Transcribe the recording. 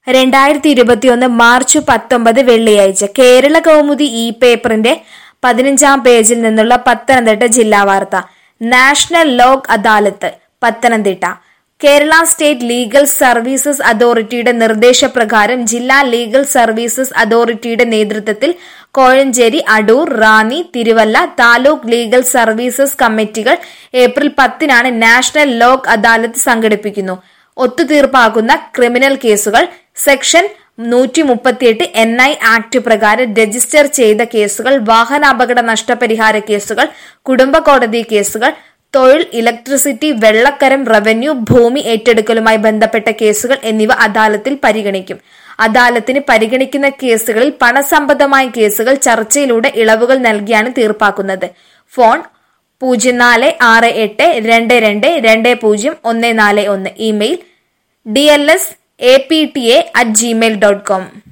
രണ്ടായിരത്തി ഇരുപത്തിയൊന്ന് മാർച്ച് പത്തൊമ്പത് വെള്ളിയാഴ്ച കേരള കൗമുദി ഇ പേപ്പറിന്റെ പതിനഞ്ചാം പേജിൽ നിന്നുള്ള പത്തനംതിട്ട ജില്ലാ വാർത്ത national Lok Adalat Pathanamthitta Kerala state legal services അതോറിറ്റിയുടെ നിർദ്ദേശപ്രകാരം ജില്ലാ ലീഗൽ സർവീസസ് അതോറിറ്റിയുടെ നേതൃത്വത്തിൽ Kozhencherry Adoor Ranni Thiruvalla taluk legal services committees April പത്തിനാണ് നാഷണൽ ലോക് അദാലത്ത് സംഘടിപ്പിക്കുന്നു ഒത്തുതീർപ്പാക്കുന്ന ക്രിമിനൽ കേസുകൾ സെക്ഷൻ നൂറ്റി മുപ്പത്തിയെട്ട് എൻ ഐ ആക്ട് പ്രകാരം രജിസ്റ്റർ ചെയ്ത കേസുകൾ വാഹനാപകട നഷ്ടപരിഹാര കേസുകൾ കുടുംബ കോടതി കേസുകൾ തൊഴിൽ ഇലക്ട്രിസിറ്റി വെള്ളക്കരം റവന്യൂ ഭൂമി ഏറ്റെടുക്കലുമായി ബന്ധപ്പെട്ട കേസുകൾ എന്നിവ അദാലത്തിൽ പരിഗണിക്കും അദാലത്തിന് പരിഗണിക്കുന്ന കേസുകളിൽ പണസംബന്ധമായ കേസുകൾ ചർച്ചയിലൂടെ ഇളവുകൾ നൽകിയാണ് തീർപ്പാക്കുന്നത് ഫോൺ പൂജ്യം നാല് ആറ് എട്ട് രണ്ട് രണ്ട് രണ്ട് പൂജ്യം ഒന്ന് നാല് ഒന്ന് email D L S A P T A at Gmail dot com